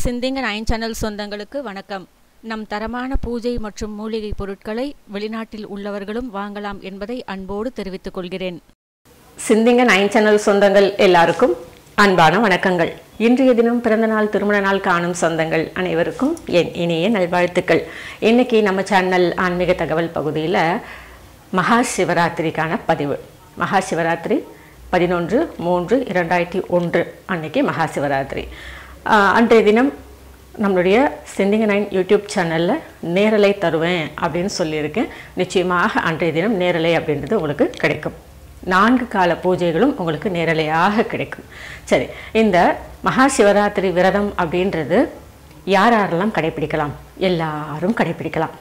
சிந்திங்க nine channel சொந்தங்களுக்கு வணக்கம் நம் தரமான பூஜை மற்றும் மூலிகை பொருட்களை வெளிநாட்டில் உள்ளவர்களும் வாங்கலாம் என்பதை அன்போடு தெரிவித்துக் கொள்கிறேன் சிந்திங்க நைன் சேனல் சொந்தங்கள் எல்லாருக்கும் அன்பான வணக்கங்கள் இன்றைய தினம் பிறந்தநாள் திருமண நாள் காணும் சொந்தங்கள் அனைவருக்கும் என் இனிய நல்வாழ்த்துக்கள் இன்னைக்கு நம்ம சேனல் ஆன்மீக தகவல் பகுதியில் மகா சிவராத்திரிக்கான பதிவு மகா சிவராத்திரி பதினொன்று மூன்று இரண்டாயிரத்தி ஒன்று அன்னைக்கு மகா சிவராத்திரி ஆஹ் அன்றைய தினம் நம்மளுடைய சிந்திங்க நைன் யூடியூப் சேனலில் நேரலை தருவேன் அப்படின்னு சொல்லியிருக்கேன் நிச்சயமாக அன்றைய தினம் நேரலை அப்படின்றது உங்களுக்கு கிடைக்கும் நான்கு கால பூஜைகளும் உங்களுக்கு நேரலையாக கிடைக்கும் சரி இந்த மகா சிவராத்திரி விரதம் அப்படின்றது யார் யாரெல்லாம் கடைபிடிக்கலாம் எல்லாரும் கடைபிடிக்கலாம்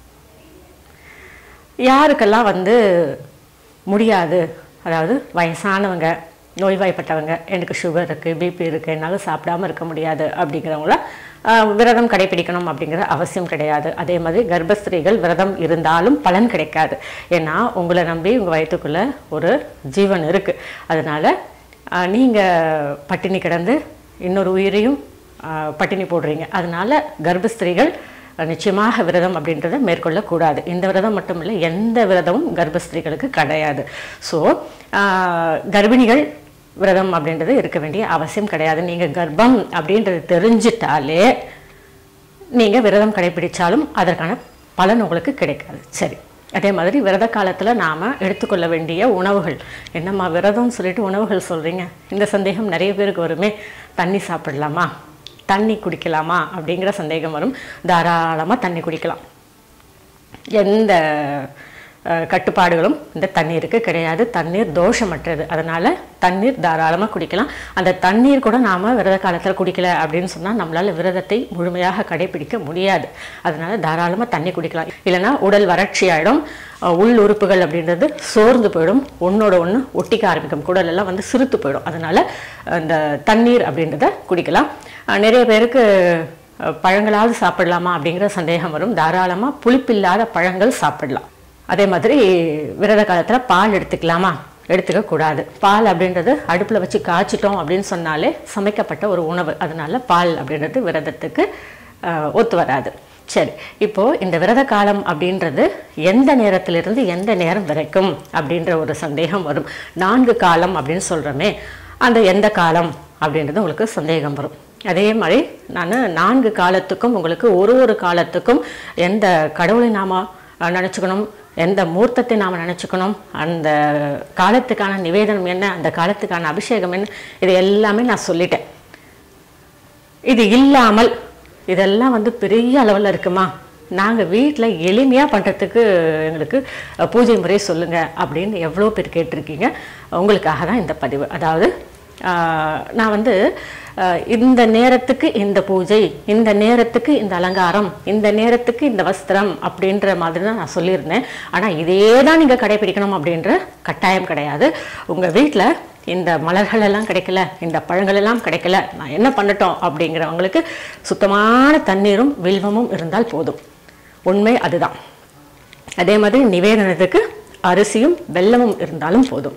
யாருக்கெல்லாம் வந்து முடியாது அதாவது வயசானவங்க நோய்வாய்ப்பட்டவங்க எனக்கு சுகர் இருக்குது பிபி இருக்குது என்னால் சாப்பிடாம இருக்க முடியாது அப்படிங்கிறவங்கள ஆஹ், விரதம் கடைபிடிக்கணும் அப்படிங்கிற அவசியம் கிடையாது அதே மாதிரி கர்ப்பஸ்திரீகள் விரதம் இருந்தாலும் பலன் கிடைக்காது ஏன்னா உங்களை நம்பி உங்கள் வயிற்றுக்குள்ளே ஒரு ஜீவன் இருக்குது அதனால் நீங்கள் பட்டினி கிடந்து இன்னொரு உயிரையும் ஆஹ், பட்டினி போடுறீங்க அதனால கர்ப்பஸ்திரீகள் நிச்சயமாக விரதம் அப்படின்றத மேற்கொள்ளக்கூடாது இந்த விரதம் மட்டும் இல்லை எந்த விரதமும் கர்ப்பஸ்திரீகளுக்கு கிடையாது ஸோ கர்ப்பிணிகள் விரதம் அப்படின்றது இருக்க வேண்டிய அவசியம் கிடையாது நீங்கள் கர்ப்பம் அப்படின்றது தெரிஞ்சிட்டாலே நீங்கள் விரதம் கடைபிடிச்சாலும் அதற்கான பலன் உங்களுக்கு கிடைக்காது சரி அதே மாதிரி விரத காலத்தில் நாம் எடுத்துக்கொள்ள வேண்டிய உணவுகள் என்னம்மா விரதம்னு சொல்லிட்டு உணவுகள் சொல்கிறீங்க இந்த சந்தேகம் நிறைய பேருக்கு வருமே தண்ணி சாப்பிடலாமா தண்ணி குடிக்கலாமா அப்படிங்கிற சந்தேகம் வரும் தாராளமாக தண்ணி குடிக்கலாம் எந்த அஹ், கட்டுப்பாடுகளும் இந்த தண்ணீருக்கு கிடையாது தண்ணீர் தோஷமற்றது அதனால் தண்ணீர் தாராளமாக குடிக்கலாம் அந்த தண்ணீர் கூட நாம் விரத காலத்தில் குடிக்கல அப்படின்னு சொன்னால் நம்மளால் விரதத்தை முழுமையாக கடைபிடிக்க முடியாது அதனால் தாராளமாக தண்ணி குடிக்கலாம் இல்லைன்னா உடல் வறட்சி ஆகிடும் உள் உறுப்புகள் அப்படின்றது சோர்ந்து போயிடும் ஒன்றோட ஒன்று ஒட்டிக்க ஆரம்பிக்கும் குடல் எல்லாம் வந்து சிறுத்து போயிடும் அதனால் அந்த தண்ணீர் அப்படின்றத குடிக்கலாம் அஹ், நிறைய பேருக்கு அஹ், பழங்களாவது சாப்பிடலாமா அப்படிங்கிற சந்தேகம் வரும் தாராளமாக புளிப்பில்லாத பழங்கள் சாப்பிடலாம் அதே மாதிரி விரத காலத்தில் பால் எடுத்துக்கலாமா எடுத்துக்க கூடாது பால் அப்படின்றது அடுப்பில் வச்சு காய்ச்சிட்டோம் அப்படின்னு சொன்னாலே சமைக்கப்பட்ட ஒரு உணவு அதனால பால் அப்படின்றது விரதத்துக்கு அஹ், ஒத்து வராது சரி இப்போ இந்த விரத காலம் அப்படின்றது எந்த நேரத்திலிருந்து எந்த நேரம் வரைக்கும் அப்படின்ற ஒரு சந்தேகம் வரும் நான்கு காலம் அப்படின்னு சொல்கிறோமே அந்த எந்த காலம் அப்படின்றது உங்களுக்கு சந்தேகம் வரும் அதே மாதிரி நான் நான்கு காலத்துக்கும் உங்களுக்கு ஒரு ஒரு காலத்துக்கும் எந்த கடவுளை நாம அஹ், நினச்சிக்கணும் எந்த மூர்த்தத்தை நாம் நினச்சிக்கணும் அந்த காலத்துக்கான நிவேதனம் என்ன அந்த காலத்துக்கான அபிஷேகம் என்ன இது எல்லாமே நான் சொல்லிட்டேன் இது இல்லாமல் இதெல்லாம் வந்து பெரிய அளவில் இருக்குமா நாங்கள் வீட்டில் எளிமையாக பண்ணுறதுக்கு எங்களுக்கு அஹ், பூஜை முறை சொல்லுங்கள் அப்படின்னு எவ்வளோ பேர் கேட்டிருக்கீங்க உங்களுக்காக தான் இந்த பதிவு அதாவது ஆஹ், நான் வந்து ஆஹ், இந்த நேரத்துக்கு இந்த பூஜை இந்த நேரத்துக்கு இந்த அலங்காரம் இந்த நேரத்துக்கு இந்த வஸ்திரம் அப்படின்ற மாதிரி தான் நான் சொல்லியிருந்தேன் ஆனால் இதே தான் நீங்கள் கடைபிடிக்கணும் அப்படின்ற கட்டாயம் கிடையாது உங்கள் வீட்டில் இந்த மலர்கள் எல்லாம் கிடைக்கல இந்த பழங்கள் எல்லாம் கிடைக்கல நான் என்ன பண்ணட்டும் அப்படிங்கிறவங்களுக்கு சுத்தமான தண்ணீரும் வில்வமும் இருந்தால் போதும் உண்மை அதுதான் அதே மாதிரி நிவேதனத்துக்கு அரிசியும் வெல்லமும் இருந்தாலும் போதும்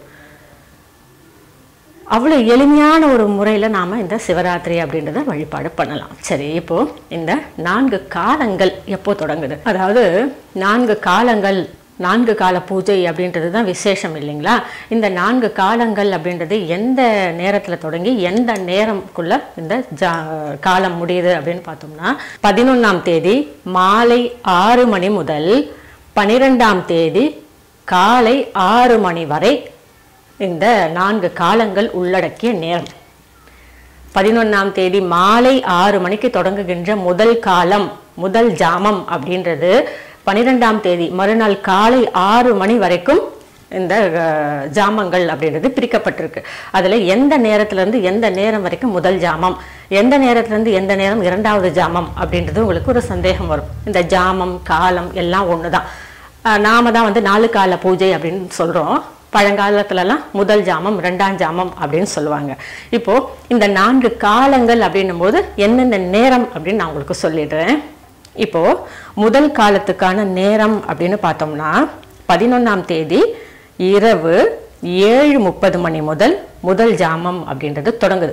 அவ்வளோ எளிமையான ஒரு முறையில் நாம் இந்த சிவராத்திரி அப்படின்றத வழிபாடு பண்ணலாம் சரி இப்போ இந்த நான்கு காலங்கள் எப்போ தொடங்குது அதாவது நான்கு காலங்கள் நான்கு கால பூஜை அப்படின்றது தான் விசேஷம் இல்லைங்களா இந்த நான்கு காலங்கள் அப்படின்றது எந்த நேரத்தில் தொடங்கி எந்த நேரம்குள்ள இந்த ஜா காலம் முடியுது அப்படின்னு பார்த்தோம்னா பதினொன்றாம் தேதி மாலை ஆறு மணி முதல் பனிரெண்டாம் தேதி காலை ஆறு மணி வரை இந்த நான்கு காலங்கள் உள்ளடக்கிய நேரம் பதினொன்றாம் தேதி மாலை ஆறு மணிக்கு தொடங்குகின்ற முதல் காலம் முதல் ஜாமம் அப்படின்றது பன்னிரெண்டாம் தேதி மறுநாள் காலை ஆறு மணி வரைக்கும் இந்த அஹ், ஜாமங்கள் அப்படின்றது பிரிக்கப்பட்டிருக்கு அதில் எந்த நேரத்துலேருந்து எந்த நேரம் வரைக்கும் முதல் ஜாமம் எந்த நேரத்துலேருந்து எந்த நேரம் இரண்டாவது ஜாமம் அப்படின்றது உங்களுக்கு ஒரு சந்தேகம் வரும் இந்த ஜாமம் காலம் எல்லாம் ஒன்று தான் நாம தான் வந்து நாலு கால பூஜை அப்படின்னு சொல்கிறோம் பழங்காலத்துலலாம் முதல் ஜாமம் ரெண்டாம் ஜாமம் அப்படின்னு சொல்லுவாங்க இப்போ இந்த நான்கு காலங்கள் அப்படின்னும் போது என்னென்ன நேரம் அப்படின்னு நான் உங்களுக்கு சொல்லிடுறேன் இப்போ முதல் காலத்துக்கான நேரம் அப்படின்னு பார்த்தோம்னா பதினொன்றாம் தேதி இரவு ஏழு முப்பது மணி முதல் முதல் ஜாமம் அப்படின்றது தொடங்குது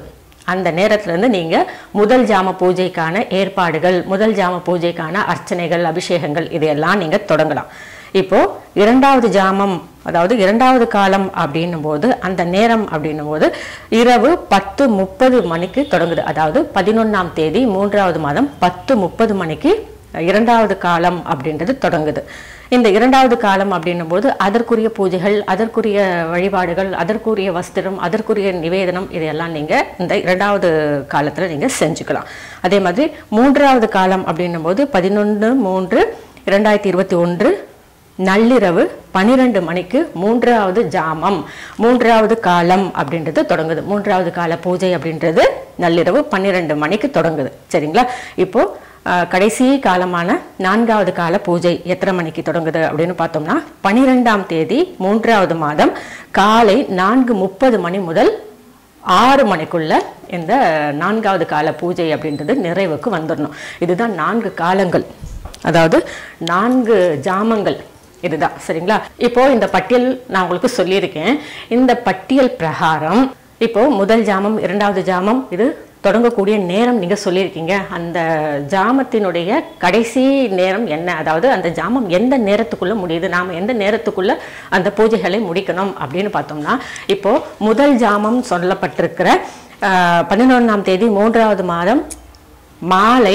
அந்த நேரத்துலேருந்து நீங்கள் முதல் ஜாம பூஜைக்கான ஏற்பாடுகள் முதல் ஜாம பூஜைக்கான அர்ச்சனைகள் அபிஷேகங்கள் இதையெல்லாம் நீங்கள் தொடங்கலாம் இப்போ இரண்டாவது ஜாமம் அதாவது இரண்டாவது காலம் அப்படின்னும் போது அந்த நேரம் அப்படின்னும் போது இரவு பத்து முப்பது மணிக்கு தொடங்குது அதாவது பதினொன்றாம் தேதி மூன்றாவது மாதம் பத்து முப்பது மணிக்கு இரண்டாவது காலம் அப்படின்றது தொடங்குது இந்த இரண்டாவது காலம் அப்படின்னும் போது அதற்குரிய பூஜைகள் அதற்குரிய வழிபாடுகள் அதற்குரிய வஸ்திரம் அதற்குரிய நிவேதனம் இதையெல்லாம் நீங்கள் இந்த இரண்டாவது காலத்தில் நீங்கள் செஞ்சுக்கலாம் அதே மாதிரி மூன்றாவது காலம் அப்படின்னும் போது பதினொன்று மூன்று இரண்டாயிரத்தி இருபத்தி ஒன்று நள்ளிரவு பன்னிரெண்டு மணிக்கு மூன்றாவது ஜாமம் மூன்றாவது காலம் அப்படின்றது தொடங்குது மூன்றாவது கால பூஜை அப்படின்றது நள்ளிரவு பன்னிரெண்டு மணிக்கு தொடங்குது சரிங்களா இப்போ அஹ், கடைசி காலமான நான்காவது கால பூஜை எத்தனை மணிக்கு தொடங்குது அப்படின்னு பார்த்தோம்னா பன்னிரெண்டாம் தேதி மூன்றாவது மாதம் காலை நான்கு முப்பது மணி முதல் ஆறு மணிக்குள்ள இந்த நான்காவது கால பூஜை அப்படின்றது நிறைவுக்கு வந்துடணும் இதுதான் நான்கு காலங்கள் அதாவது நான்கு ஜாமங்கள் இதுதான் சரிங்களா இப்போ இந்த பட்டியல் நான் உங்களுக்கு சொல்லியிருக்கேன் இந்த பட்டியல் பிரகாரம் இப்போ முதல் ஜாமம் இரண்டாவது ஜாமம் இது தொடங்கக்கூடிய நேரம் நீங்க சொல்லியிருக்கீங்க அந்த ஜாமத்தினுடைய கடைசி நேரம் என்ன அதாவது அந்த ஜாமம் எந்த நேரத்துக்குள்ள முடியுது நாம எந்த நேரத்துக்குள்ள அந்த பூஜைகளை முடிக்கணும் அப்படின்னு பார்த்தோம்னா இப்போ முதல் ஜாமம் சொல்லப்பட்டிருக்கிற பதினொன்றாம் தேதி மூன்றாவது மாதம் மாலை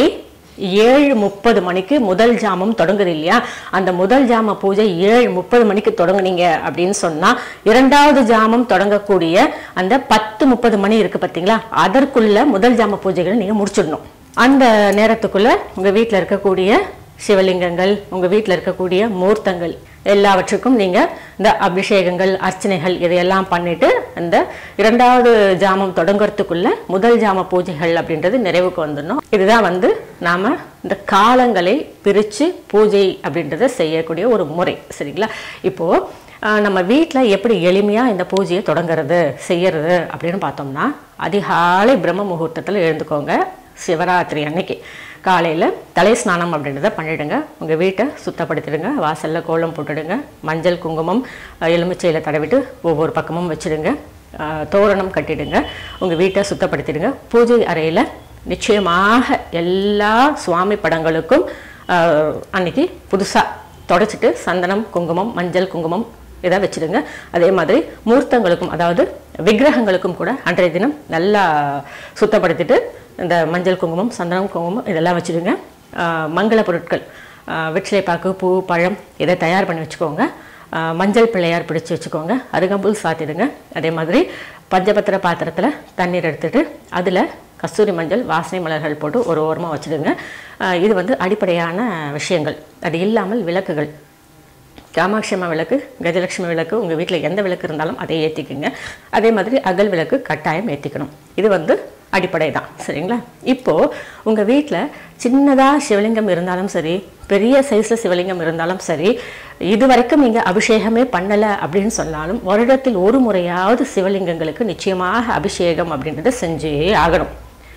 ஏழு முப்பது மணிக்கு முதல் ஜாமம் தொடங்குது இல்லையா அந்த முதல் ஜாம பூஜை ஏழு முப்பது மணிக்கு தொடங்குனீங்க அப்படின்னு சொன்னா இரண்டாவது ஜாமம் தொடங்கக்கூடிய அந்த பத்து முப்பது மணி இருக்கு பார்த்தீங்களா அதற்குள்ள முதல் ஜாம பூஜைகளை நீங்க முடிச்சிடணும் அந்த நேரத்துக்குள்ள உங்க வீட்டில் இருக்கக்கூடிய சிவலிங்கங்கள் உங்க வீட்டில் இருக்கக்கூடிய மூர்த்தங்கள் எல்லாவற்றுக்கும் நீங்க இந்த அபிஷேகங்கள் அர்ச்சனைகள் இதையெல்லாம் பண்ணிட்டு அந்த இரண்டாவது ஜாமம் தொடங்குறதுக்குள்ள முதல் ஜாம பூஜைகள் அப்படின்றது நிறைவுக்கு வந்துடணும் இதுதான் வந்து நாம இந்த காலங்களை பிரிச்சு பூஜை அப்படின்றத செய்யக்கூடிய ஒரு முறை சரிங்களா இப்போ ஆஹ், நம்ம வீட்டில் எப்படி எளிமையாக இந்த பூஜையை தொடங்குறது செய்யறது அப்படின்னு பார்த்தோம்னா அதிகாலை பிரம்ம முகூர்த்தத்தில் எழுந்துக்கோங்க சிவராத்திரி அன்னைக்கு காலையில் தலை ஸ்நானம் அப்படின்றத பண்ணிடுங்க உங்கள் வீட்டை சுத்தப்படுத்திடுங்க வாசலில் கோலம் போட்டுடுங்க மஞ்சள் குங்குமம் அஹ், எலுமிச்சையில தடவிட்டு ஒவ்வொரு பக்கமும் வச்சிடுங்க அஹ், தோரணம் கட்டிடுங்க உங்கள் வீட்டை சுத்தப்படுத்திடுங்க பூஜை அறையில் நிச்சயமாக எல்லா சுவாமி படங்களுக்கும் அஹ், அன்னைக்கு புதுசாக தொடச்சிட்டு சந்தனம் குங்குமம் மஞ்சள் குங்குமம் இதை வச்சிடுங்க அதே மாதிரி மூர்த்தங்களுக்கும் அதாவது விக்கிரகங்களுக்கும் கூட அன்றைய தினம் நல்லா சுத்தப்படுத்திட்டு இந்த மஞ்சள் குங்குமம் சந்தனம் குங்குமம் இதெல்லாம் வச்சிடுங்க ஆஹ் மங்கள பொருட்கள் ஆஹ் வெற்றிலைப்பாக்கு பூ பழம் இதை தயார் பண்ணி வச்சுக்கோங்க ஆஹ் மஞ்சள் பிள்ளையார் பிடிச்சு வச்சுக்கோங்க அருகம்புல் சாத்திடுங்க அதே மாதிரி பஞ்சபத்திர பாத்திரத்தில் தண்ணீர் எடுத்துட்டு அதில் கஸ்தூரி மஞ்சள் வாசனை மலர்கள் போட்டு ஒரு ஓரமாக வச்சிடுங்க ஆஹ் இது வந்து அடிப்படையான விஷயங்கள் அது இல்லாமல் விளக்குகள் காமாட்சி அம்மா விளக்கு கஜலட்சுமி விளக்கு உங்கள் வீட்டில் எந்த விளக்கு இருந்தாலும் அதை ஏற்றிக்குங்க அதே மாதிரி அகல் விளக்கு கட்டாயம் ஏற்றிக்கணும் இது வந்து அடிப்படை தான் சரிங்களா இப்போது உங்கள் வீட்டில் சின்னதாக சிவலிங்கம் இருந்தாலும் சரி பெரிய சைஸில் சிவலிங்கம் இருந்தாலும் சரி இது வரைக்கும் நீங்கள் அபிஷேகமே பண்ணலை அப்படின்னு சொன்னாலும் வருடத்தில் ஒரு முறையாவது சிவலிங்கங்களுக்கு நிச்சயமாக அபிஷேகம் அப்படின்றத செஞ்சே ஆகணும்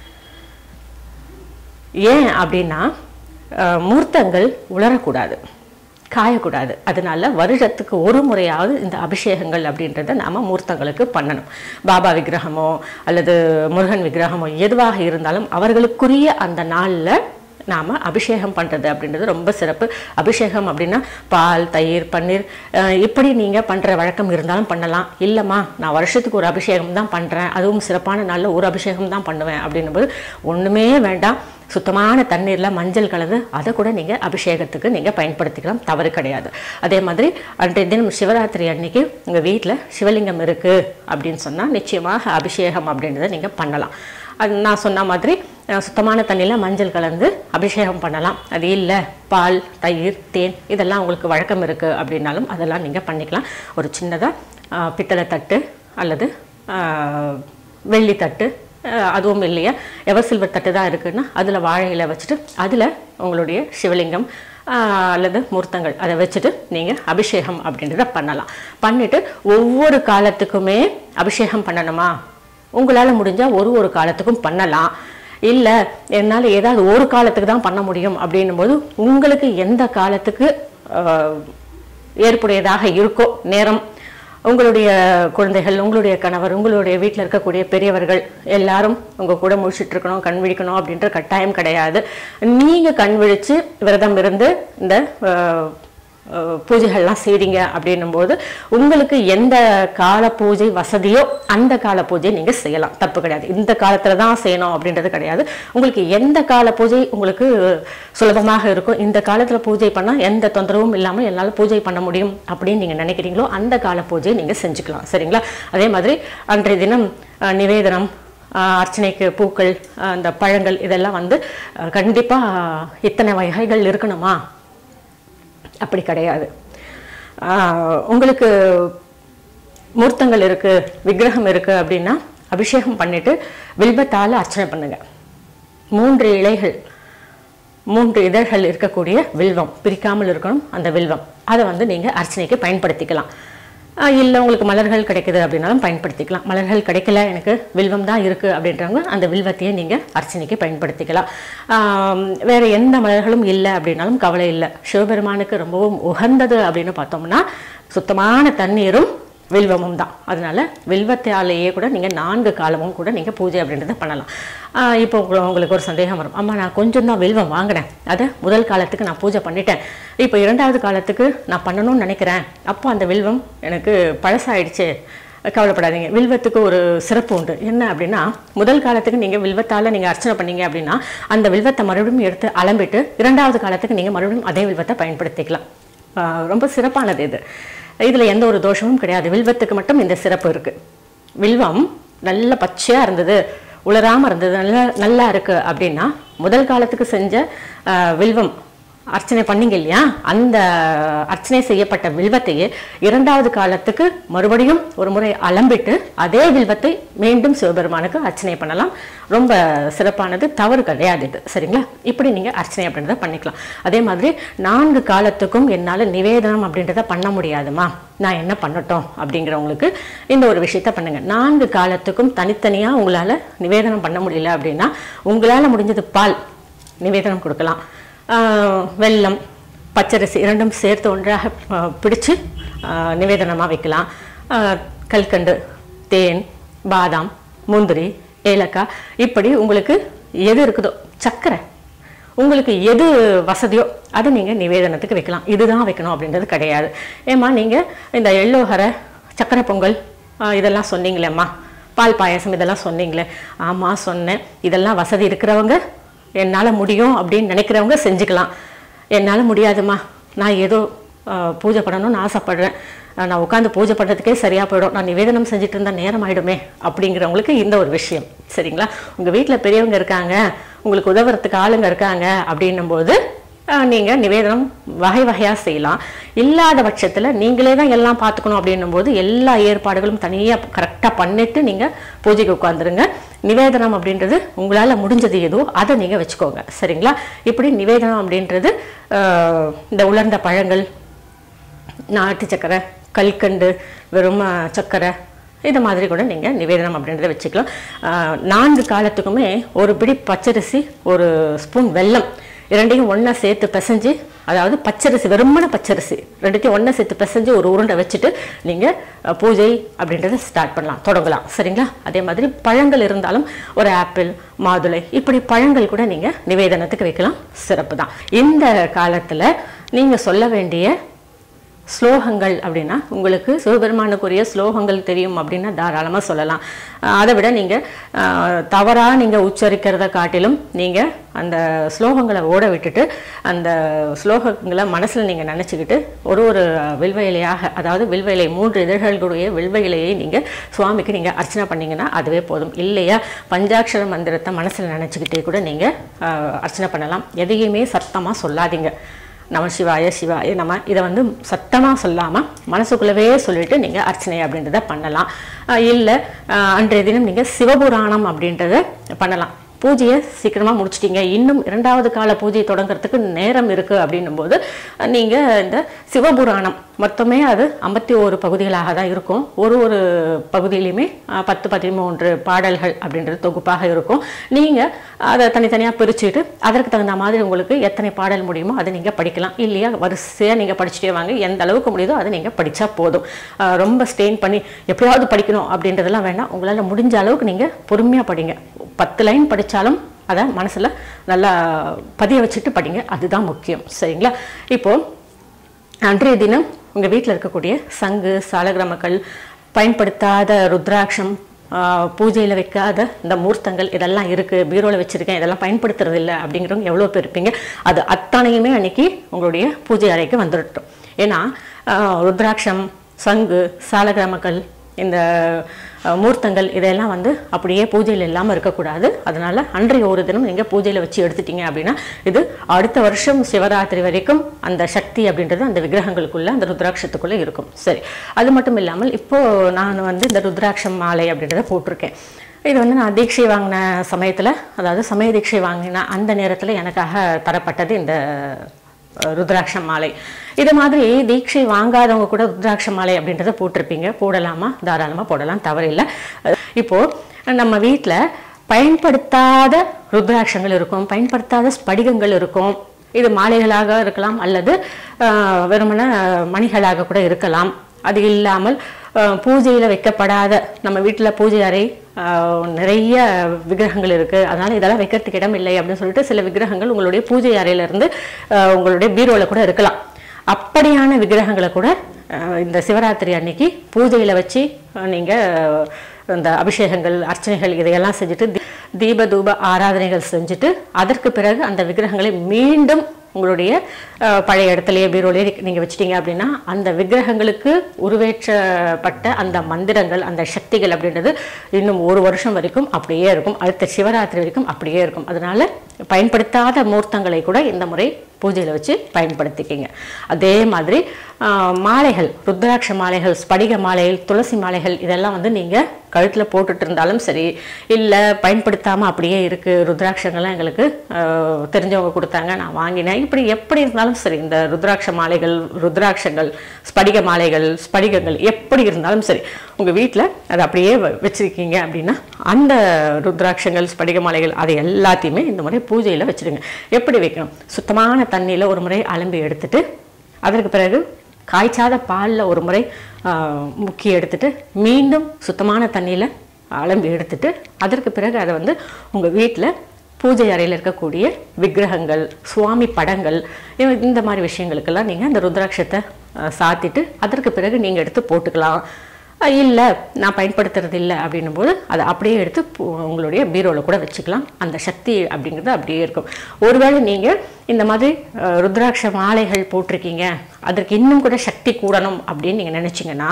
ஏன் அப்படின்னா அஹ், மூர்த்தங்கள் உலரக்கூடாது காயக்கூடாது அதனால வருடத்துக்கு ஒரு முறையாவது இந்த அபிஷேகங்கள் அப்படின்றத நாம மூர்த்தங்களுக்கு பண்ணணும் பாபா விக்கிரகமோ அல்லது முருகன் விக்கிரகமோ எதுவாக இருந்தாலும் அவர்களுக்குரிய அந்த நாளில் நாம் அபிஷேகம் பண்ணுறது அப்படின்றது ரொம்ப சிறப்பு அபிஷேகம் அப்படின்னா பால் தயிர் பன்னீர் அஹ், இப்படி நீங்கள் பண்ணுற வழக்கம் இருந்தாலும் பண்ணலாம் இல்லைம்மா நான் வருஷத்துக்கு ஒரு அபிஷேகம் தான் பண்ணுறேன் அதுவும் சிறப்பான நாளில் ஒரு அபிஷேகம் தான் பண்ணுவேன் அப்படின்னும்போது ஒன்றுமே வேண்டாம் சுத்தமான தண்ணீரில் மஞ்சள் கலந்து அதை கூட நீங்கள் அபிஷேகத்துக்கு நீங்கள் பயன்படுத்திக்கலாம் தவறு கிடையாது அதே மாதிரி அன்றைய தினம் சிவராத்திரி அன்னைக்கு உங்கள் வீட்டில் சிவலிங்கம் இருக்குது அப்படின்னு சொன்னால் நிச்சயமாக அபிஷேகம் அப்படின்றத நீங்கள் பண்ணலாம் அது நான் சொன்ன மாதிரி அஹ், சுத்தமான தண்ணியில் மஞ்சள் கலந்து அபிஷேகம் பண்ணலாம் அது இல்லை பால் தயிர் தேன் இதெல்லாம் உங்களுக்கு வழக்கம் இருக்குது அப்படின்னாலும் அதெல்லாம் நீங்கள் பண்ணிக்கலாம் ஒரு சின்னதாக பித்தளை தட்டு அல்லது அஹ், வெள்ளி தட்டு அஹ், அதுவும் இல்லையா எவர் சில்வர் தட்டு தான் இருக்குன்னா அதில் வாழை இலை வச்சுட்டு அதில் உங்களுடைய சிவலிங்கம் ஆஹ், அல்லது மூர்த்தங்கள் அதை வச்சுட்டு நீங்கள் அபிஷேகம் அப்படின்றத பண்ணலாம் பண்ணிட்டு ஒவ்வொரு காலத்துக்குமே அபிஷேகம் பண்ணணுமா உங்களால் முடிஞ்சால் ஒரு ஒரு காலத்துக்கும் பண்ணலாம் இல்லை என்னால் ஏதாவது ஒரு காலத்துக்கு தான் பண்ண முடியும் அப்படின்னும் போது உங்களுக்கு எந்த காலத்துக்கு ஆஹ், ஏற்புடையதாக இருக்கோ நேரம் உங்களுடைய குழந்தைகள் உங்களுடைய கணவர் உங்களுடைய வீட்டில் இருக்கக்கூடிய பெரியவர்கள் எல்லாரும் உங்கள் கூட முழிச்சிட்டு இருக்கணும் கண் விழிக்கணும் அப்படின்ற கட்டாயம் கிடையாது நீங்கள் கண் விழிச்சு விரதம் இருந்து இந்த அஹ், அஹ், பூஜைகள்லாம் செய்றீங்க அப்படின்னும் போது உங்களுக்கு எந்த கால பூஜை வசதியோ அந்த கால பூஜை நீங்கள் செய்யலாம் தப்பு கிடையாது இந்த காலத்தில் தான் செய்யணும் அப்படின்றது கிடையாது உங்களுக்கு எந்த கால பூஜை உங்களுக்கு சுலபமாக இருக்கும் இந்த காலத்தில் பூஜை பண்ணால் எந்த தொந்தரவும் இல்லாமல் என்னால் பூஜை பண்ண முடியும் அப்படின்னு நீங்கள் நினைக்கிறீங்களோ அந்த கால பூஜையை நீங்கள் செஞ்சுக்கலாம் சரிங்களா அதே மாதிரி அன்றைய தினம் அஹ், நிவேதனம் அஹ், அர்ச்சனைக்கு பூக்கள் அஹ், அந்த பழங்கள் இதெல்லாம் வந்து அஹ், கண்டிப்பா இத்தனை வகைகள் இருக்கணுமா அப்படி கிடையாது ஆஹ் உங்களுக்கு மூர்த்தங்கள் இருக்கு விக்கிரகம் இருக்கு அப்படின்னா அபிஷேகம் பண்ணிட்டு வில்வத்தால அர்ச்சனை பண்ணுங்க மூன்று இலைகள் மூன்று இதழ்கள் இருக்கக்கூடிய வில்வம் பிரிக்காமல் இருக்கணும் அந்த வில்வம் அதை வந்து நீங்க அர்ச்சனைக்கு பயன்படுத்திக்கலாம் ஆஹ் இல்லை உங்களுக்கு மலர்கள் கிடைக்குது அப்படின்னாலும் பயன்படுத்திக்கலாம் மலர்கள் கிடைக்கல எனக்கு வில்வம் தான் இருக்குது அப்படின்றவங்க அந்த வில்வத்தையே நீங்கள் அர்ச்சனைக்கு பயன்படுத்திக்கலாம் ஆம், வேற எந்த மலர்களும் இல்லை அப்படின்னாலும் கவலை இல்லை சிவபெருமானுக்கு ரொம்பவும் உகந்தது அப்படின்னு பார்த்தோம்னா சுத்தமான தண்ணீரும் வில்வமும் தான் அதனால வில்வத்தாலேயே கூட நீங்கள் நான்கு காலமும் கூட நீங்கள் பூஜை அப்படின்றத பண்ணலாம் ஆஹ் இப்போ உங்க- உங்களுக்கு ஒரு சந்தேகம் வரும் அம்மா நான் கொஞ்சம் தான் வில்வம் வாங்கினேன் அதை முதல் காலத்துக்கு நான் பூஜை பண்ணிட்டேன் இப்போ இரண்டாவது காலத்துக்கு நான் பண்ணணும்னு நினைக்கிறேன் அப்போ அந்த வில்வம் எனக்கு பழசாயிடுச்சு கவலைப்படாதீங்க வில்வத்துக்கு ஒரு சிறப்பு உண்டு என்ன அப்படின்னா முதல் காலத்துக்கு நீங்கள் வில்வத்தால் நீங்கள் அர்ச்சனை பண்ணீங்க அப்படின்னா அந்த வில்வத்தை மறுபடியும் எடுத்து அலம்பிட்டு இரண்டாவது காலத்துக்கு நீங்கள் மறுபடியும் அதே வில்வத்தை பயன்படுத்திக்கலாம் ஆஹ் ரொம்ப சிறப்பானது இது இதில் எந்த ஒரு தோஷமும் கிடையாது வில்வத்துக்கு மட்டும் இந்த சிறப்பு இருக்குது வில்வம் நல்ல பச்சையாக இருந்தது உலராமல் இருந்தது நல்லா நல்லா இருக்குது அப்படின்னா முதல் காலத்துக்கு செஞ்ச ஆஹ், வில்வம் அர்ச்சனை பண்ணீங்க இல்லையா அந்த அர்ச்சனை செய்யப்பட்ட வில்வத்தையே இரண்டாவது காலத்துக்கு மறுபடியும் ஒரு முறை அலம்பிட்டு அதே வில்வத்தை மீண்டும் சிவபெருமானுக்கு அர்ச்சனை பண்ணலாம் ரொம்ப சிறப்பானது தவறு கிடையாது இது சரிங்களா இப்படி நீங்கள் அர்ச்சனை அப்படின்றத பண்ணிக்கலாம் அதே மாதிரி நான்கு காலத்துக்கும் என்னால் நிவேதனம் அப்படின்றத பண்ண முடியாதுமா நான் என்ன பண்ணட்டும் அப்படிங்கிறவங்களுக்கு இந்த ஒரு விஷயத்த பண்ணுங்க நான்கு காலத்துக்கும் தனித்தனியாக உங்களால் நிவேதனம் பண்ண முடியல அப்படின்னா உங்களால் முடிஞ்சது பால் நிவேதனம் கொடுக்கலாம் ஆஹ் வெல்லம் பச்சரிசி இரண்டும் சேர்த்து ஒன்றாக ஆஹ் பிடிச்சு நிவேதனமாக வைக்கலாம் ஆஹ் கல்கண்டு தேன் பாதாம் முந்திரி ஏலக்காய் இப்படி உங்களுக்கு எது இருக்குதோ சர்க்கரை உங்களுக்கு எது வசதியோ அதை நீங்கள் நிவேதனத்துக்கு வைக்கலாம் இதுதான் வைக்கணும் அப்படின்றது கிடையாது ஏம்மா நீங்கள் இந்த எள்ளோகரை சக்கரை பொங்கல் ஆஹ் இதெல்லாம் சொன்னீங்களேம்மா பால் பாயாசம் இதெல்லாம் சொன்னீங்களே ஆமாம் சொன்னேன் இதெல்லாம் வசதி இருக்கிறவங்க என்னால் முடியும் அப்படின்னு நினைக்கிறவங்க செஞ்சுக்கலாம் என்னால் முடியாதும்மா நான் ஏதோ ஆஹ், பூஜை பண்ணணும்னு ஆசைப்படுறேன் ஆஹ், நான் உட்காந்து பூஜை பண்ணுறதுக்கே சரியாக போயிடும் நான் நிவேதனம் செஞ்சுட்டு இருந்தால் நேரம் ஆயிடுமே அப்படிங்கிறவங்களுக்கு இந்த ஒரு விஷயம் சரிங்களா உங்கள் வீட்டில் பெரியவங்க இருக்காங்க உங்களுக்கு உதவுறதுக்கு ஆளுங்க இருக்காங்க அப்படின்னும்போது ஆஹ், நீங்க நிவேதனம் வகை வகையா செய்யலாம் இல்லாத பட்சத்துல நீங்களே தான் எல்லாம் பார்த்துக்கணும் அப்படின்னும் போது எல்லா ஏற்பாடுகளும் தனியா கரெக்டா பண்ணிட்டு நீங்க பூஜைக்கு உட்காந்துருங்க நிவேதனம் அப்படின்றது உங்களால முடிஞ்சது ஏதோ அதை நீங்க வச்சுக்கோங்க சரிங்களா இப்படி நிவேதனம் அப்படின்றது ஆஹ், இந்த உலர்ந்த பழங்கள் நாட்டு சக்கரை கல்கண்டு வெறும் ஆ, சக்கரை இது மாதிரி கூட நீங்கள் நிவேதனம் அப்படின்றத வச்சுக்கலாம் ஆ, நான்கு காலத்துக்குமே ஒரு பிடி பச்சரிசி ஒரு ஸ்பூன் வெல்லம் இரண்டையும் ஒன்றா சேர்த்து பிசைஞ்சு அதாவது பச்சரிசி வெறுமன பச்சரிசி ரெண்டுத்தையும் ஒன்றா சேர்த்து பிசைஞ்சு ஒரு உருண்டை வச்சுட்டு நீங்கள் பூஜை அப்படின்றத ஸ்டார்ட் பண்ணலாம் தொடங்கலாம் சரிங்களா அதே மாதிரி பழங்கள் இருந்தாலும் ஒரு ஆப்பிள் மாதுளை இப்படி பழங்கள் கூட நீங்கள் நிவேதனத்துக்கு வைக்கலாம் சிறப்பு தான் இந்த காலத்தில் நீங்கள் சொல்ல வேண்டிய ஸ்லோகங்கள் அப்படின்னா உங்களுக்கு சிவபெருமானுக்குரிய ஸ்லோகங்கள் தெரியும் அப்படின்னா தாராளமாக சொல்லலாம் அஹ் அதை விட நீங்கள் தவறாக நீங்கள் உச்சரிக்கிறத காட்டிலும் நீங்கள் அந்த ஸ்லோகங்களை ஓட விட்டுட்டு அந்த ஸ்லோகங்களை மனசில் நீங்கள் நினச்சிக்கிட்டு ஒரு ஒரு வில்வ இலையாக அதாவது வில்வ இலை மூன்று இதழ்களுடைய வில்வ இலையை நீங்கள் சுவாமிக்கு நீங்கள் அர்ச்சனை பண்ணீங்கன்னா அதுவே போதும் இல்லையா பஞ்சாட்சர மந்திரத்தை மனசில் நினச்சிக்கிட்டே கூட நீங்கள் அர்ச்சனை பண்ணலாம் எதையுமே சத்தமாக சொல்லாதீங்க நம சிவாய சிவாய நம இதை வந்து சத்தமாக சொல்லாமல் மனசுக்குள்ளவே சொல்லிட்டு நீங்கள் அர்ச்சனை அப்படின்றத பண்ணலாம் இல்லை அன்றைய தினம் நீங்கள் சிவபுராணம் அப்படின்றத பண்ணலாம் பூஜையை சீக்கிரமாக முடிச்சிட்டீங்க இன்னும் இரண்டாவது கால பூஜை தொடங்குறதுக்கு நேரம் இருக்குது அப்படின்னும் போது நீங்கள் இந்த சிவபுராணம் மொத்தமே அது ஐம்பத்தி ஓரு பகுதிகளாக தான் இருக்கும் ஒரு ஒரு பகுதியிலையுமே அஹ், பத்து பதிமூன்று பாடல்கள் அப்படின்றது தொகுப்பாக இருக்கும் நீங்கள் அதை தனித்தனியாக பிரிச்சுட்டு அதற்கு தகுந்த மாதிரி உங்களுக்கு எத்தனை பாடல் முடியுமோ அதை நீங்கள் படிக்கலாம் இல்லையா வரிசையாக நீங்கள் படிச்சுட்டே வாங்க எந்த அளவுக்கு முடியுதோ அதை நீங்கள் படித்தா போதும் அஹ், ரொம்ப ஸ்டெயின் பண்ணி எப்படியாவது படிக்கணும் அப்படின்றதெல்லாம் வேண்டாம் உங்களால் முடிஞ்ச அளவுக்கு நீங்கள் பொறுமையாக படிங்க பத்து லைன் படித்தாலும் அதை மனசில் நல்லா பதிய வச்சுட்டு படிங்க அதுதான் முக்கியம் சரிங்களா இப்போது அன்றைய தினம் உங்கள் வீட்டில் இருக்கக்கூடிய சங்கு சாலகிராமக்கள் பயன்படுத்தாத ருத்ராட்சம் பூஜையில் வைக்காத இந்த மூர்த்தங்கள் இதெல்லாம் இருக்குது பீரோவில் வச்சுருக்கேன் இதெல்லாம் பயன்படுத்துறது இல்லை அப்படிங்கிறவங்க எவ்வளோ பேர் இருப்பீங்க அது அத்தனையுமே அன்னைக்கு உங்களுடைய பூஜை அறைக்கு வந்துடட்டும் ஏன்னா ஆஹ், ருத்ராட்சம் சங்கு சாலகிராமக்கள் இந்த அஹ், மூர்த்தங்கள் இதெல்லாம் வந்து அப்படியே பூஜையில் இல்லாமல் இருக்கக்கூடாது அதனால அன்றைய ஒரு தினம் நீங்கள் பூஜையில் வச்சு எடுத்துட்டீங்க அப்படின்னா இது அடுத்த வருஷம் சிவராத்திரி வரைக்கும் அந்த சக்தி அப்படின்றது அந்த விக்கிரகங்களுக்குள்ள அந்த ருத்ராட்சத்துக்குள்ளே இருக்கும் சரி அது மட்டும் இல்லாமல் இப்போ நான் வந்து இந்த ருத்ராட்சம் மாலை அப்படின்றத போட்டிருக்கேன் இது வந்து நான் தீட்சை வாங்கின சமயத்தில் அதாவது சமய தீட்சை வாங்கின அந்த நேரத்தில் எனக்காக தரப்பட்டது இந்த அஹ், ருத்ராட்ச மாலை இது மாதிரி தீட்சை வாங்காதவங்க கூட ருத்ராட்ச மாலை அப்படின்றத போட்டிருப்பீங்க போடலாமா தாராளமாக போடலாம் தவறில்லை அஹ், இப்போ நம்ம வீட்டில் பயன்படுத்தாத ருத்ராட்சங்கள் இருக்கும் பயன்படுத்தாத ஸ்படிகங்கள் இருக்கும் இது மாலைகளாக இருக்கலாம் அல்லது அஹ், வெறுமன மணிகளாக கூட இருக்கலாம் அது இல்லாமல் அஹ், பூஜையில வைக்கப்படாத நம்ம வீட்டில் பூஜை அறை அஹ், நிறைய விக்கிரகங்கள் இருக்கு அதனால இதெல்லாம் வைக்கிறதுக்கு இடம் இல்லை அப்படின்னு சொல்லிட்டு சில விக்கிரகங்கள் உங்களுடைய பூஜை அறையில இருந்து அஹ், உங்களுடைய பீரோல கூட இருக்கலாம் அப்படியான விக்கிரகங்களை கூட அஹ், இந்த சிவராத்திரி அன்னைக்கு பூஜையில வச்சு அஹ், நீங்க அஹ், இந்த அபிஷேகங்கள் அர்ச்சனைகள் இதையெல்லாம் செஞ்சுட்டு தீ- தீப தூப ஆராதனைகள் செஞ்சுட்டு அதற்கு பிறகு அந்த விக்கிரகங்களை மீண்டும் உங்களுடைய அஹ், பழைய இடத்துலயே பீரோலயே நீங்கள் வச்சிட்டீங்க அப்படின்னா அந்த விக்கிரகங்களுக்கு உருவேற்றப்பட்ட அந்த மந்திரங்கள் அந்த சக்திகள் அப்படின்றது இன்னும் ஒரு வருஷம் வரைக்கும் அப்படியே இருக்கும் அடுத்த சிவராத்திரி வரைக்கும் அப்படியே இருக்கும் அதனால பயன்படுத்தாத மூர்த்தங்களை கூட இந்த முறை பூஜையில் வச்சு பயன்படுத்திக்கிங்க அதே மாதிரி ஆஹ், மாலைகள் ருத்ராட்ச மாலைகள் ஸ்படிக மாலைகள் துளசி மாலைகள் இதெல்லாம் வந்து நீங்கள் கழுத்தில் போட்டுட்டு இருந்தாலும் சரி இல்லை பயன்படுத்தாமல் அப்படியே இருக்குது ருத்ராட்சங்கள்லாம் எங்களுக்கு ஆஹ், தெரிஞ்சவங்க கொடுத்தாங்க நான் வாங்கினேன் இப்படி எப்படி இருந்தாலும் சரி இந்த ருத்ராட்ச மாலைகள் ருத்ராட்சங்கள் ஸ்படிக மாலைகள் ஸ்படிகங்கள் எப்படி இருந்தாலும் சரி உங்கள் வீட்டில் அதை அப்படியே வ- வச்சிருக்கீங்க அப்படின்னா அந்த ருத்ராட்சங்கள் ஸ்படிக மாலைகள் அதை எல்லாத்தையுமே இந்த முறை பூஜையில் வச்சிருங்க எப்படி வைக்கணும் சுத்தமான தண்ணியில் ஒரு முறை அலம்பி எடுத்துட்டு அதற்கு பிறகு காய்ச்சாத பாலில் ஒரு முறை ஆஹ், முக்கி எடுத்துட்டு மீண்டும் சுத்தமான தண்ணியில் அலம்பி எடுத்துட்டு அதற்கு பிறகு அதை வந்து உங்கள் வீட்டில் பூஜை அறையில் இருக்கக்கூடிய விக்கிரகங்கள் சுவாமி படங்கள் இவ- இந்த மாதிரி விஷயங்களுக்கெல்லாம் நீங்கள் அந்த ருத்ராட்சத்தை ஆஹ், சாத்திட்டு அதற்கு பிறகு நீங்கள் எடுத்து போட்டுக்கலாம் இல்லை நான் பயன்படுத்துறது இல்லை அப்படின்னும் போது அதை அப்படியே எடுத்து பு- உங்களுடைய பீரோவில் கூட வச்சுக்கலாம் அந்த சக்தி அப்படிங்கிறது அப்படியே இருக்கும் ஒருவேளை நீங்கள் இந்த மாதிரி அஹ், ருத்ராட்ச மாலைகள் போட்டிருக்கீங்க அதற்கு இன்னும் கூட சக்தி கூடணும் அப்படின்னு நீங்கள் நினச்சிங்கன்னா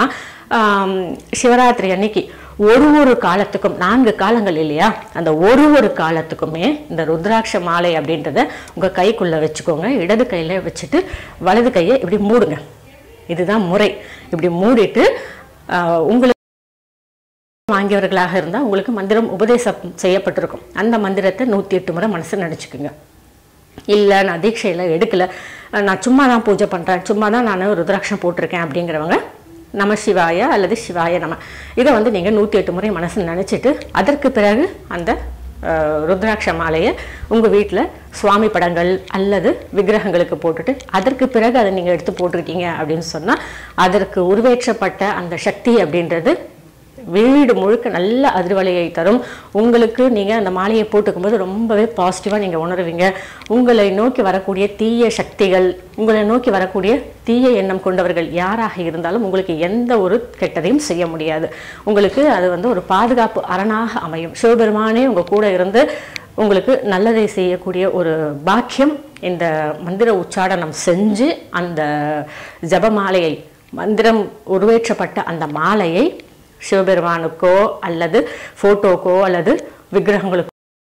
சிவராத்திரி அன்னைக்கு ஒரு ஒரு காலத்துக்கும் நான்கு காலங்கள் இல்லையா அந்த ஒரு ஒரு காலத்துக்குமே இந்த ருத்ராட்ச மாலை அப்படின்றத உங்கள் கைக்குள்ளே வச்சுக்கோங்க இடது கையில் வச்சுட்டு வலது கையை இப்படி மூடுங்க இதுதான் முறை இப்படி மூடிட்டு ஆஹ், உங்களுக்கு வாங்கியவர்களாக இருந்தால் உங்களுக்கு மந்திரம் உபதேசம் செய்யப்பட்டிருக்கும் அந்த மந்திரத்தை நூற்றி எட்டு முறை மனசு நினச்சிக்குங்க இல்லை நான் தீட்சையில் எடுக்கலை நான் சும்மா தான் பூஜை பண்ணுறேன் சும்மா தான் நான் ருத்ராட்சம் போட்டிருக்கேன் அப்படிங்கிறவங்க நம சிவாய அல்லது சிவாய நம இதை வந்து நீங்கள் நூற்றி எட்டு முறை மனசு நினச்சிட்டு அதற்கு பிறகு அந்த அஹ், ருத்ராட்ச மாலையை உங்கள் வீட்டில் சுவாமி படங்கள் அல்லது விக்கிரகங்களுக்கு போட்டுட்டு அதற்கு பிறகு அதை நீங்கள் எடுத்து போட்டிருக்கீங்க அப்படின்னு சொன்னால் அதற்கு உருவேற்றப்பட்ட அந்த சக்தி அப்படின்றது வீடு முழுக்க நல்ல அதிர்வலையை தரும் உங்களுக்கு நீங்கள் அந்த மாலையை போட்டுக்கும்போது ரொம்பவே பாசிட்டிவாக நீங்கள் உணருவீங்க உங்களை நோக்கி வரக்கூடிய தீய சக்திகள் உங்களை நோக்கி வரக்கூடிய தீய எண்ணம் கொண்டவர்கள் யாராக இருந்தாலும் உங்களுக்கு எந்த ஒரு கெட்டதையும் செய்ய முடியாது உங்களுக்கு அது வந்து ஒரு பாதுகாப்பு அரணாக அமையும் சிவபெருமானே உங்கள் கூட இருந்து உங்களுக்கு நல்லதை செய்யக்கூடிய ஒரு பாக்கியம் இந்த மந்திர உச்சாடனம் செஞ்சு அந்த ஜபமாலையை மந்திரம் உருவேற்றப்பட்ட அந்த மாலையை சிவபெருமானுக்கோ அல்லது ஃபோட்டோக்கோ அல்லது விக்கிரகங்களுக்கோ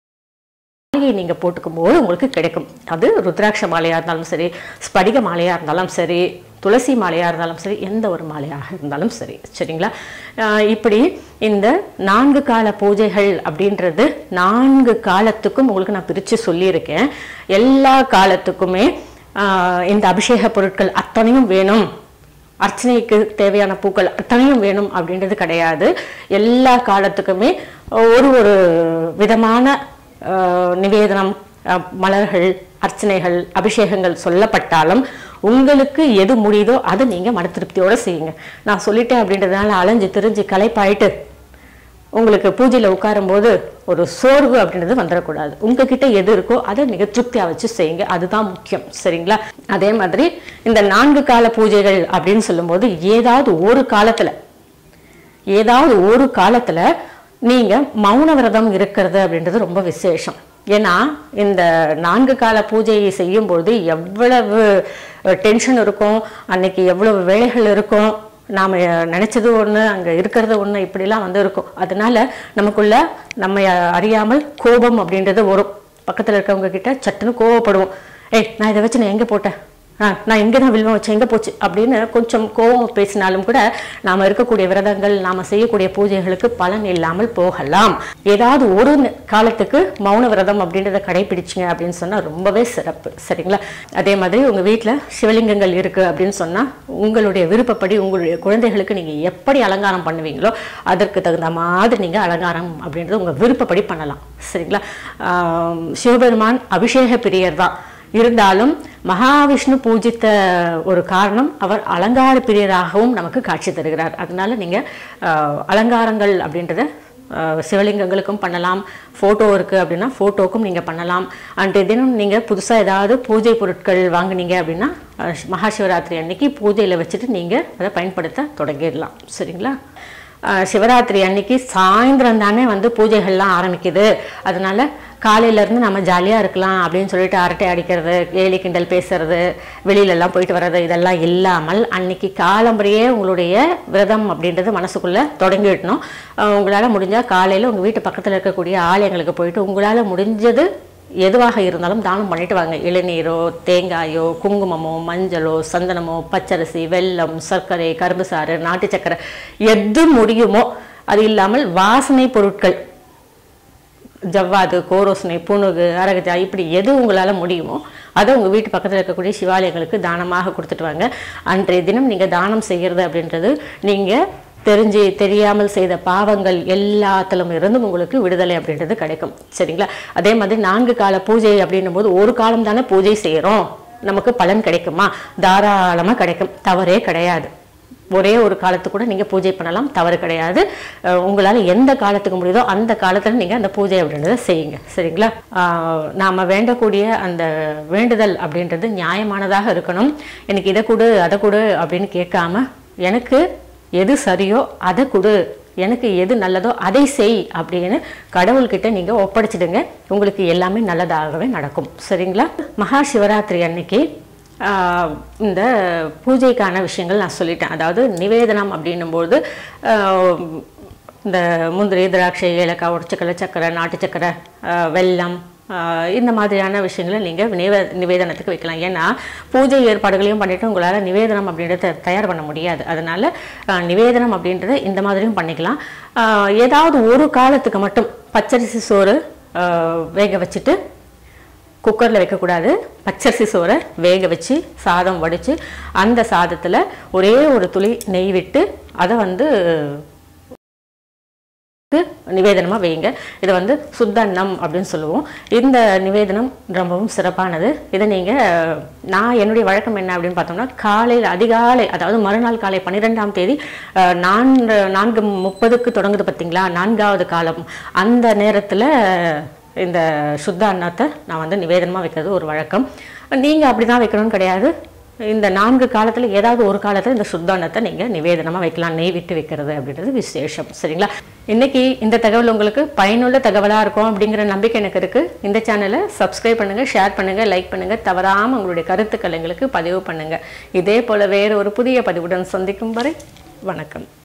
மாலையை நீங்கள் போட்டுக்கும்போது உங்களுக்கு கிடைக்கும் அது ருத்ராட்ச மாலையாக இருந்தாலும் சரி ஸ்படிக மாலையாக இருந்தாலும் சரி துளசி மாலையாக இருந்தாலும் சரி எந்த ஒரு மாலையாக இருந்தாலும் சரி சரிங்களா ஆஹ் இப்படி இந்த நான்கு கால பூஜைகள் அப்படின்றது நான்கு காலத்துக்கும் உங்களுக்கு நான் பிரித்து சொல்லியிருக்கேன் எல்லா காலத்துக்குமே ஆஹ் இந்த அபிஷேக பொருட்கள் அத்தனையும் வேணும் அர்ச்சனைக்கு தேவையான பூக்கள் அத்தனையும் வேணும் அப்படின்றது கிடையாது எல்லா காலத்துக்குமே ஒரு ஒரு விதமான அஹ், நிவேதனம் அஹ், மலர்கள் அர்ச்சனைகள் அபிஷேகங்கள் சொல்லப்பட்டாலும் உங்களுக்கு எது முடியுதோ அதை நீங்கள் மன திருப்தியோட செய்யுங்க நான் சொல்லிட்டேன் அப்படின்றதுனால அலைஞ்சு திரிஞ்சு களைப்பாயிட்டு உங்களுக்கு பூஜையில் உட்காரும்போது ஒரு சோர்வு அப்படின்றது வந்துடக்கூடாது உங்ககிட்ட எது இருக்கோ அதை மிக திருப்தியாக வச்சு செய்யுங்க அதுதான் முக்கியம் சரிங்களா அதே மாதிரி இந்த நான்கு கால பூஜைகள் அப்படின்னு சொல்லும்போது ஏதாவது ஒரு காலத்துல ஏதாவது ஒரு காலத்துல நீங்க மௌன விரதம் இருக்கிறது அப்படின்றது ரொம்ப விசேஷம் ஏன்னா இந்த நான்கு கால பூஜையை செய்யும்பொழுது எவ்வளவு டென்ஷன் இருக்கும் அன்னைக்கு எவ்வளவு வேலைகள் இருக்கும் நாம் நினைச்சது ஒன்று அங்கே இருக்கிறது ஒன்று இப்படிலாம் வந்து இருக்கும் அதனால நமக்குள்ள நம்ம அறியாமல் கோபம் அப்படின்றது வரும் பக்கத்தில் இருக்கவங்க கிட்ட சட்டுன்னு கோவப்படுவோம் ஏய் நான் இதை வச்சு நான் எங்கே போட்டேன் ஆ நான் எங்கே தான் வில்வம் வச்சேன் எங்கே போச்சு அப்படின்னு கொஞ்சம் கோவம் பேசினாலும் கூட நாம் இருக்கக்கூடிய விரதங்கள் நாம் செய்யக்கூடிய பூஜைகளுக்கு பலன் இல்லாமல் போகலாம் ஏதாவது ஒரு ந- காலத்துக்கு மௌன விரதம் அப்படின்றத கடைபிடிச்சிங்க அப்படின்னு சொன்னால் ரொம்பவே சிறப்பு சரிங்களா அதே மாதிரி உங்கள் வீட்டில் சிவலிங்கங்கள் இருக்குது அப்படின்னு சொன்னால் உங்களுடைய விருப்பப்படி உங்களுடைய குழந்தைகளுக்கு நீங்கள் எப்படி அலங்காரம் பண்ணுவீங்களோ அதற்கு தகுந்த மாதிரி நீங்கள் அலங்காரம் அப்படின்றது உங்கள் விருப்பப்படி பண்ணலாம் சரிங்களா ஆம், சிவபெருமான் அபிஷேக பிரியர் தான் இருந்தாலும் மகாவிஷ்ணு பூஜித்த ஒரு காரணம் அவர் அலங்கார பிரியராகவும் நமக்கு காட்சி தருகிறார் அதனால நீங்க ஆஹ், அலங்காரங்கள் அப்படின்றத ஆஹ், சிவலிங்கங்களுக்கும் பண்ணலாம் ஃபோட்டோ இருக்குது அப்படின்னா ஃபோட்டோக்கும் நீங்கள் பண்ணலாம் அன்றைய தினம் நீங்கள் புதுசாக ஏதாவது பூஜை பொருட்கள் வாங்குனீங்க அப்படின்னா ஆஹ், மகா சிவராத்திரி அன்னைக்கு பூஜையில் வச்சுட்டு நீங்கள் அதை பயன்படுத்த தொடங்கிடலாம் சரிங்களா ஆஹ் சிவராத்திரி அன்னைக்கு சாயந்தரம் தானே வந்து பூஜைகள்லாம் ஆரம்பிக்குது அதனால காலையில இருந்து நம்ம ஜாலியாக இருக்கலாம் அப்படின்னு சொல்லிட்டு அரட்டை அடிக்கிறது கேலி கிண்டல் பேசுறது வெளியில எல்லாம் போயிட்டு வர்றது இதெல்லாம் இல்லாமல் அன்னைக்கு காலம்பறையே உங்களுடைய விரதம் அப்படின்றது மனசுக்குள்ள தொடங்கிடணும் ஆஹ் உங்களால முடிஞ்சா காலையில உங்க வீட்டு பக்கத்துல இருக்கக்கூடிய ஆலயங்களுக்கு போயிட்டு உங்களால முடிஞ்சது எதுவாக இருந்தாலும் தானம் பண்ணிட்டு வாங்க இளநீரோ தேங்காயோ குங்குமமோ மஞ்சளோ சந்தனமோ பச்சரிசி வெல்லம் சர்க்கரை கரும்பு சாறு நாட்டு சக்கரை எது முடியுமோ அது இல்லாமல் வாசனை பொருட்கள் ஜவ்வாது கோரோசனை புணுகு அரகஜா இப்படி எது உங்களால் முடியுமோ அதை உங்கள் வீட்டு பக்கத்தில் இருக்கக்கூடிய சிவாலயங்களுக்கு தானமாக கொடுத்துட்டு வாங்க அன்றைய தினம் நீங்கள் தானம் செய்கிறது அப்படின்றது நீங்கள் தெரிஞ்சு தெரியாமல் செய்த பாவங்கள் எல்லாத்திலும் இருந்தும் உங்களுக்கு விடுதலை அப்படின்றது கிடைக்கும் சரிங்களா அதே மாதிரி நான்கு கால பூஜை அப்படின்னும் போது ஒரு காலம் தானே பூஜை செய்கிறோம் நமக்கு பலன் கிடைக்குமா தாராளமாக கிடைக்கும் தவறே கிடையாது ஒரே ஒரு காலத்துக்கு கூட நீங்கள் பூஜை பண்ணலாம் தவறு கிடையாது அஹ் உங்களால் எந்த காலத்துக்கு முடியுதோ அந்த காலத்தில் நீங்கள் அந்த பூஜை அப்படின்றத செய்யுங்க சரிங்களா ஆஹ் நாம வேண்டக்கூடிய அந்த வேண்டுதல் அப்படின்றது நியாயமானதாக இருக்கணும் எனக்கு இதை கொடு அதை கொடு அப்படின்னு கேட்காம எனக்கு எது சரியோ அதை கொடு எனக்கு எது நல்லதோ அதை செய் அப்படின்னு கடவுள்கிட்ட நீங்கள் ஒப்படைச்சிடுங்க உங்களுக்கு எல்லாமே நல்லதாகவே நடக்கும் சரிங்களா மகா சிவராத்திரி அன்னைக்கு ஆஹ் இந்த பூஜைக்கான விஷயங்கள் நான் சொல்லிட்டேன் அதாவது நிவேதனம் அப்படின்னும்போது ஆஹ் இந்த முந்திரி திராட்சை ஏலக்காய் உடச்சக்கலை சக்கரை நாட்டு சக்கரை ஆஹ் வெல்லம் ஆஹ் இந்த மாதிரியான விஷயங்களை நீங்கள் நிவே நிவேதனத்துக்கு வைக்கலாம் ஏன்னா பூஜை ஏற்பாடுகளையும் பண்ணிட்டு உங்களால் நிவேதனம் அப்படின்றத தயார் பண்ண முடியாது அதனால ஆஹ் நிவேதனம் அப்படின்றத இந்த மாதிரியும் பண்ணிக்கலாம் ஆஹ் ஏதாவது ஒரு காலத்துக்கு மட்டும் பச்சரிசி சோறு ஆஹ் வேக வச்சுட்டு குக்கரில் வைக்கக்கூடாது பச்சரிசி சோறை வேக வச்சு சாதம் வடித்து அந்த சாதத்தில் ஒரே ஒரு துளி நெய் விட்டு அதை வந்து நிவேதனமாக வைங்க இதை வந்து சுத்தன்னம் அப்படின்னு சொல்லுவோம் இந்த நிவேதனம் ரொம்பவும் சிறப்பானது இதை நீங்கள் நான் என்னுடைய வழக்கம் என்ன அப்படின்னு பார்த்தோம்னா காலையில் அதிகாலை அதாவது மறுநாள் காலை பன்னிரெண்டாம் தேதி அஹ், நான்கு நான்கு முப்பதுக்கு தொடங்குது பார்த்தீங்களா நான்காவது காலம் அந்த நேரத்தில் இந்த சுத்த அன்னத்தை நான் வந்து நிவேதனமாக வைக்கிறது ஒரு வழக்கம் நீங்கள் அப்படி தான் வைக்கணும்னு கிடையாது இந்த நான்கு காலத்தில் ஏதாவது ஒரு காலத்தில் இந்த சுத்தானத்தை நீங்கள் நிவேதனமாக வைக்கலாம் நெய் விட்டு வைக்கிறது அப்படின்றது விசேஷம் சரிங்களா இன்னைக்கு இந்த தகவல் உங்களுக்கு பயனுள்ள தகவலாக இருக்கும் அப்படிங்கிற நம்பிக்கை எனக்கு இருக்குது இந்த சேனலை சப்ஸ்கிரைப் பண்ணுங்கள் ஷேர் பண்ணுங்கள் லைக் பண்ணுங்கள் தவறாமல் உங்களுடைய கருத்துக்கள் எங்களுக்கு பதிவு பண்ணுங்கள் இதே போல் வேறு ஒரு புதிய பதிவுடன் சந்திக்கும் வரை வணக்கம்